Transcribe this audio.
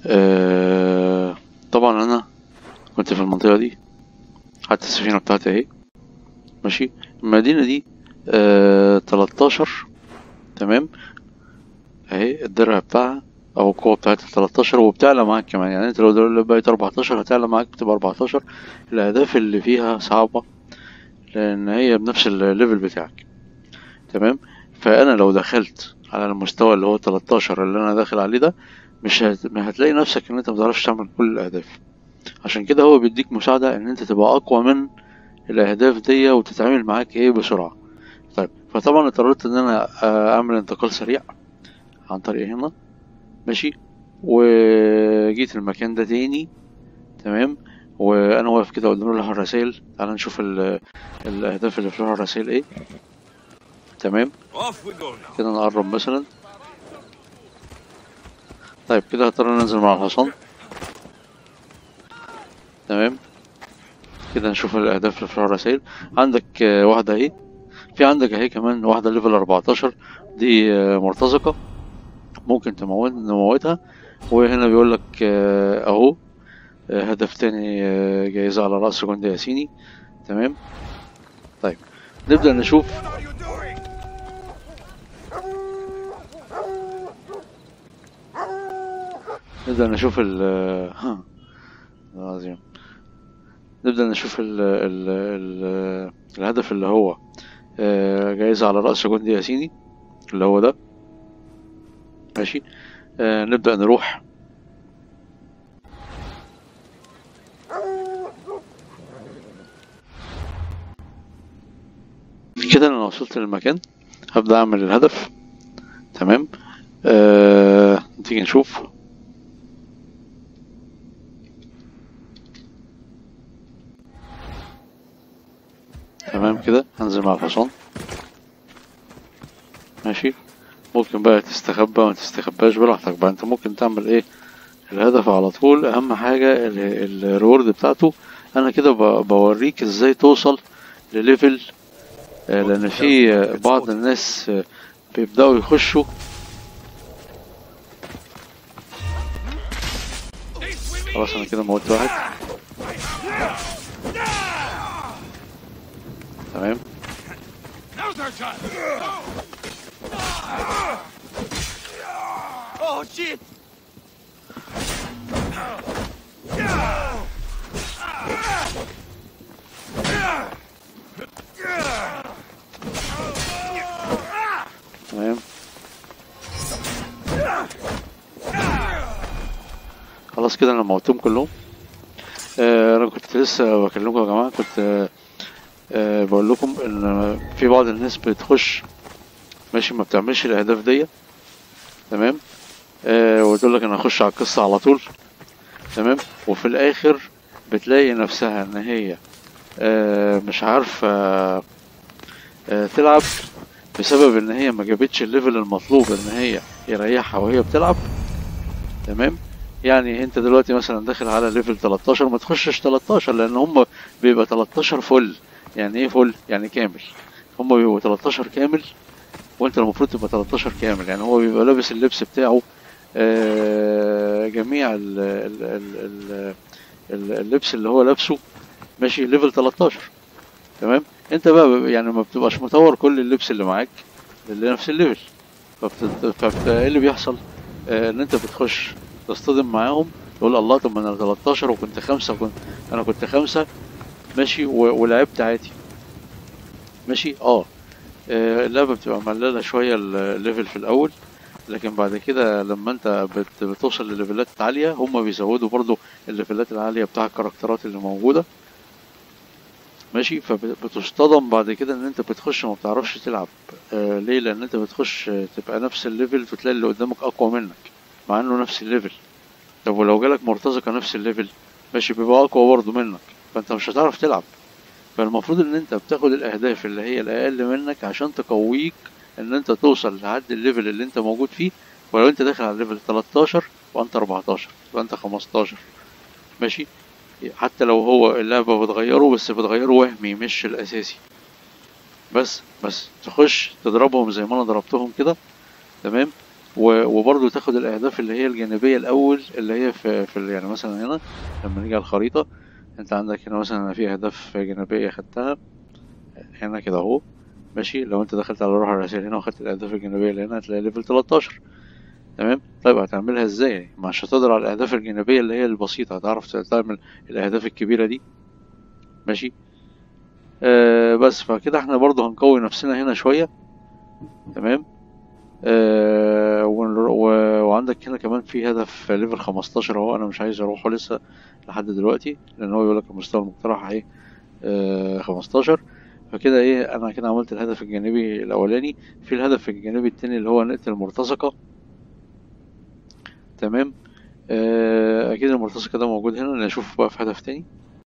آه طبعا انا كنت في المنطقة دي حتى السفينة بتاعتي اهي ماشي المدينة دي آه 13 تمام اهي الدرع بتاعها او القوة بتاعتها 13 وبتعلى معاك كمان يعني انت لو دلوقتي بقيت 14 هتعلى معاك بتبقى 14 الاهداف اللي فيها صعبة لان هي بنفس الليفل بتاعك تمام فانا لو دخلت على المستوى اللي هو 13 اللي انا داخل عليه ده مش هت... ما هتلاقي نفسك ان انت متعرفش تعمل كل الاهداف عشان كده هو بيديك مساعدة ان انت تبقى اقوى من الاهداف دي وتتعامل معاك ايه بسرعة طيب فطبعا اضطريت ان انا اعمل انتقال سريع عن طريق هنا ماشي وجيت المكان ده تاني تمام وانا واقف كده قدام لوحة الرسائل تعال نشوف ال- الاهداف اللي في لوحة الرسائل ايه تمام Off we go now. كده نقرب مثلا طيب كده هضطر ننزل مع الحصان تمام كده نشوف الاهداف اللي في الرسائل عندك آه، واحده اهي في عندك اهي كمان واحده ليفل 14 دي آه، مرتزقه ممكن تموت نموتها وهنا بيقول لك آه، اهو آه، هدف تاني آه، جايزة على رأس جندي ياسيني تمام طيب نبدأ نشوف What are you doing? نبدأ نشوف ال ها عظيم نبدأ نشوف ال ال ال الهدف اللي هو آه، جايزة على رأس جندي ياسيني اللي هو ده ماشي آه، نبدأ نروح كده انا وصلت للمكان هبدأ اعمل الهدف تمام آه، تيجي نشوف تمام كده هنزل مع الحصان ماشي ممكن بقى تستخبى وما تستخباش براحتك بقى انت ممكن تعمل ايه الهدف على طول اهم حاجة الريورد بتاعته انا كده ب- بوريك ازاي توصل لليفل آه، لان في آه، بعض الناس آه، بيبدأوا يخشوا خلاص انا كده موت واحد تمام Now's our time. Oh shit! تمام خلاص كده انا موتهم كلهم آه انا كنت لسه بكلمكم يا جماعه كنت آه آه بقول لكم ان في بعض الناس بتخش ماشي ما بتعملش الاهداف دي تمام آه وتقول لك انا هخش على القصه على طول تمام وفي الاخر بتلاقي نفسها ان هي آه مش عارفه آه تلعب بسبب ان هي ما جابتش الليفل المطلوب ان هي يريحها وهي بتلعب تمام يعني انت دلوقتي مثلا داخل على ليفل 13 ما تخشش 13 لان هم بيبقى 13 فل يعني ايه فل يعني كامل هم بيبقوا 13 كامل وانت المفروض تبقى 13 كامل يعني هو بيبقى لابس اللبس بتاعه آه، جميع ال- ال- ال- ال- اللبس اللي هو لابسه ماشي ليفل 13 تمام انت بقى يعني ما بتبقاش مطور كل اللبس اللي معاك اللي نفس الليفل فبت... فبت... ايه اللي بيحصل آه ان انت بتخش تصطدم معاهم تقول الله طب ما انا 13 وكنت خمسة وكنت انا كنت خمسة ماشي و... ولعبت عادي ماشي اه آه، اللعبة بتبقى ملالة شوية ال- الليفل في الأول لكن بعد كده لما انت بت... بتوصل لليفلات عالية هم بيزودوا برضو الليفلات العالية بتاع الكاركترات اللي موجودة ماشي فبتصطدم بعد كده ان انت بتخش ما بتعرفش تلعب آه ليه لان انت بتخش آه، تبقى نفس الليفل فتلاقي اللي قدامك اقوى منك مع انه نفس الليفل طب ولو جالك مرتزقة نفس الليفل ماشي بيبقى اقوى برضه منك فانت مش هتعرف تلعب فالمفروض ان انت بتاخد الاهداف اللي هي الاقل منك عشان تقويك ان انت توصل لحد الليفل اللي انت موجود فيه ولو انت داخل على ليفل 13 وانت 14 وانت 15 ماشي حتى لو هو اللعبة بتغيره بس بتغيره وهمي مش الأساسي بس بس تخش تضربهم زي ما أنا ضربتهم كده تمام و- وبرضه تاخد الاهداف اللي هي الجانبيه الاول اللي هي في, في ال- يعني مثلا هنا لما نيجي على الخريطه انت عندك هنا مثلا في اهداف جانبيه خدتها هنا كده اهو ماشي لو انت دخلت على روح الرسائل هنا وخدت الاهداف الجانبيه اللي هنا هتلاقي ليفل 13 تمام طيب هتعملها ازاي مش هتقدر على الاهداف الجانبيه اللي هي البسيطه هتعرف تعمل الاهداف الكبيره دي ماشي آه بس فكده احنا برضو هنقوي نفسنا هنا شويه تمام آه ونر- و- وعندك هنا كمان في هدف ليفل 15 اهو انا مش عايز اروحه لسه لحد دلوقتي لان هو بيقول لك المستوى المقترح ايه آه 15 فكده ايه انا كده عملت الهدف الجانبي الاولاني في الهدف الجانبي التاني اللي هو نقتل المرتزقه تمام آه اكيد المرتزقه ده موجود هنا نشوف بقى في هدف تاني